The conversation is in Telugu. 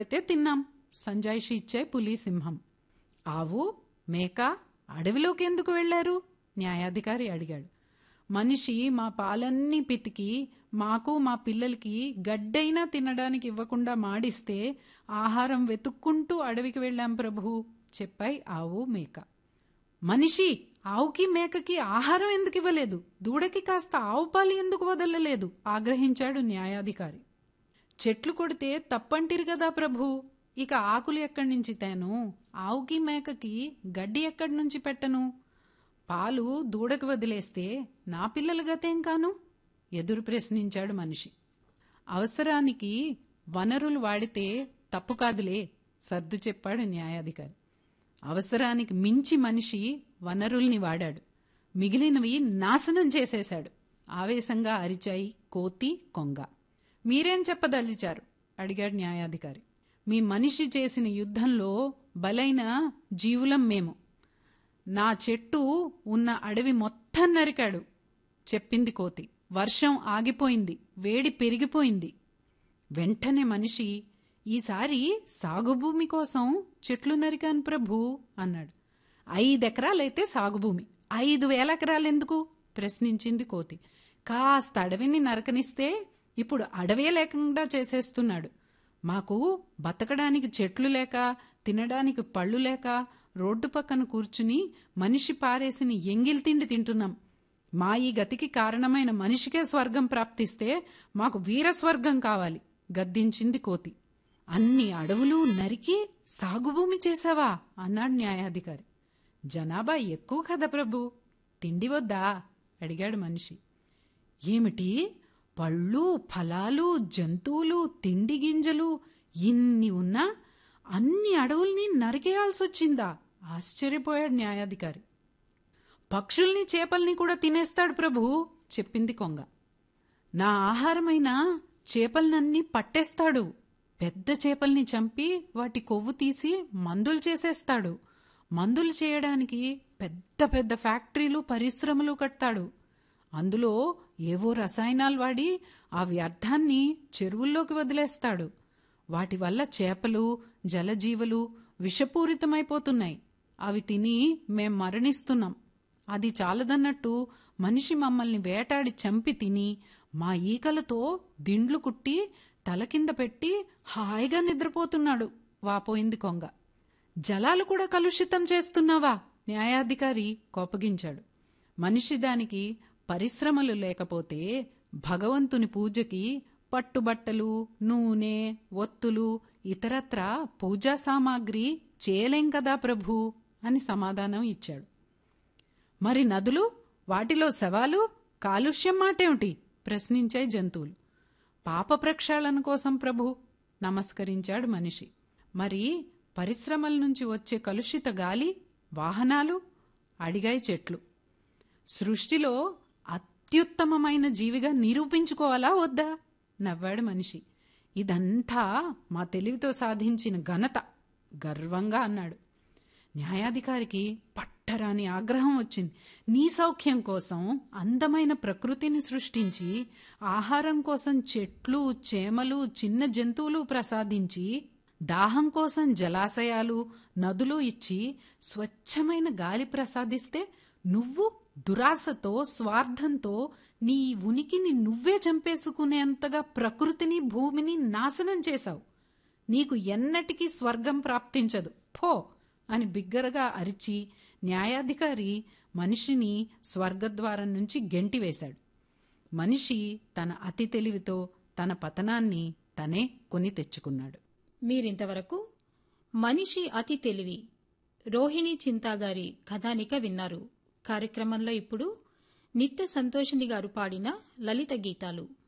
అయితే తిన్నాం సంజాయిషి ఇచ్చే పులి సింహం ఆవు మేక అడవిలోకి ఎందుకు వెళ్లారు న్యాయాధికారి అడిగాడు మనిషి మా పాలన్నీ పితికి మాకు మా పిల్లలకి గడ్డైనా తినడానికి ఇవ్వకుండా మాడిస్తే ఆహారం వెతుక్కుంటూ అడవికి వెళ్ళాం ప్రభు చెప్పాయి ఆవు మేక మనిషి ఆవుకి మేకకి ఆహారం ఎందుకు ఇవ్వలేదు దూడకి కాస్త ఆవు పాలు ఎందుకు వదలలేదు ఆగ్రహించాడు న్యాయాధికారి చెట్లు కొడితే తప్పంటిరు కదా ప్రభు ఇక ఆకులు ఎక్కడి నుంచి తేను ఆవుకి మేకకి గడ్డి ఎక్కడి నుంచి పెట్టను పాలు దూడకు వదిలేస్తే నా పిల్లల గతేం కాను ఎదురు ప్రశ్నించాడు మనిషి అవసరానికి వనరులు వాడితే తప్పు కాదులే సర్దు చెప్పాడు న్యాయాధికారి అవసరానికి మించి మనిషి వనరుల్ని వాడాడు మిగిలినవి నాశనం చేసేశాడు ఆవేశంగా అరిచాయి కోతి కొంగ మీరేం చెప్పదలిచారు అడిగాడు న్యాయాధికారి మీ మనిషి చేసిన యుద్ధంలో బలైన జీవులం మేము నా చెట్టు ఉన్న అడవి మొత్తం నరికాడు చెప్పింది కోతి వర్షం ఆగిపోయింది వేడి పెరిగిపోయింది వెంటనే మనిషి ఈసారి సాగుభూమి కోసం చెట్లు నరికాను ప్రభు అన్నాడు ఐదెకరాలైతే సాగుభూమి ఐదు వేల ఎకరాలెందుకు ప్రశ్నించింది కోతి కాస్త అడవిని నరకనిస్తే ఇప్పుడు అడవే లేకుండా చేసేస్తున్నాడు మాకు బతకడానికి చెట్లు లేక తినడానికి పళ్ళు లేక రోడ్డు పక్కన కూర్చుని మనిషి పారేసిన ఎంగిల్ తిండి తింటున్నాం మా ఈ గతికి కారణమైన మనిషికే స్వర్గం ప్రాప్తిస్తే మాకు వీరస్వర్గం కావాలి గద్దించింది కోతి అన్ని అడవులు నరికి సాగుభూమి చేశావా అన్నాడు న్యాయాధికారి జనాభా ఎక్కువ కదా ప్రభు తిండి వద్దా అడిగాడు మనిషి ఏమిటి పళ్ళు ఫలాలు జంతువులు తిండి గింజలు ఇన్ని ఉన్నా అన్ని అడవుల్ని నరికేయాల్సొచ్చిందా ఆశ్చర్యపోయాడు న్యాయాధికారి పక్షుల్ని చేపల్ని కూడా తినేస్తాడు ప్రభు చెప్పింది కొంగ నా ఆహారమైన చేపలనన్నీ పట్టేస్తాడు పెద్ద చేపల్ని చంపి వాటి కొవ్వు తీసి మందులు చేసేస్తాడు మందులు చేయడానికి పెద్ద పెద్ద ఫ్యాక్టరీలు పరిశ్రమలు కడతాడు అందులో ఏవో రసాయనాలు వాడి ఆ వ్యర్థాన్ని చెరువుల్లోకి వదిలేస్తాడు వాటి వల్ల చేపలు జలజీవులు విషపూరితమైపోతున్నాయి అవి తిని మేం మరణిస్తున్నాం అది చాలదన్నట్టు మనిషి మమ్మల్ని వేటాడి చంపి తిని మా ఈకలతో దిండ్లు కుట్టి తల కింద పెట్టి హాయిగా నిద్రపోతున్నాడు వాపోయింది కొంగ జలాలు కూడా కలుషితం చేస్తున్నావా న్యాయాధికారి కోపగించాడు మనిషి దానికి పరిశ్రమలు లేకపోతే భగవంతుని పూజకి పట్టుబట్టలు నూనె ఒత్తులు ఇతరత్ర పూజా సామాగ్రి చేయలేం కదా ప్రభు అని సమాధానం ఇచ్చాడు మరి నదులు వాటిలో శవాలు కాలుష్యం మాటేమిటి ప్రశ్నించాయి జంతువులు పాప ప్రక్షాళన కోసం ప్రభు నమస్కరించాడు మనిషి మరి పరిశ్రమల నుంచి వచ్చే కలుషిత గాలి వాహనాలు అడిగాయి చెట్లు సృష్టిలో అత్యుత్తమమైన జీవిగా నిరూపించుకోవాలా వద్దా నవ్వాడు మనిషి ఇదంతా మా తెలివితో సాధించిన ఘనత గర్వంగా అన్నాడు న్యాయాధికారికి పట్టరాని ఆగ్రహం వచ్చింది నీ సౌఖ్యం కోసం అందమైన ప్రకృతిని సృష్టించి ఆహారం కోసం చెట్లు చేమలు చిన్న జంతువులు ప్రసాదించి దాహం కోసం జలాశయాలు నదులు ఇచ్చి స్వచ్ఛమైన గాలి ప్రసాదిస్తే నువ్వు దురాశతో స్వార్థంతో నీ ఉనికిని నువ్వే చంపేసుకునేంతగా ప్రకృతిని భూమిని నాశనం చేశావు నీకు ఎన్నటికీ స్వర్గం ప్రాప్తించదు పో అని బిగ్గరగా అరిచి న్యాయాధికారి మనిషిని స్వర్గద్వారం నుంచి గెంటివేశాడు మనిషి తన అతి తెలివితో తన పతనాన్ని తనే కొని తెచ్చుకున్నాడు మీరింతవరకు మనిషి అతి తెలివి రోహిణి చింతాగారి కథానిక విన్నారు కార్యక్రమంలో ఇప్పుడు నిత్య సంతోషిని గారు పాడిన లలిత గీతాలు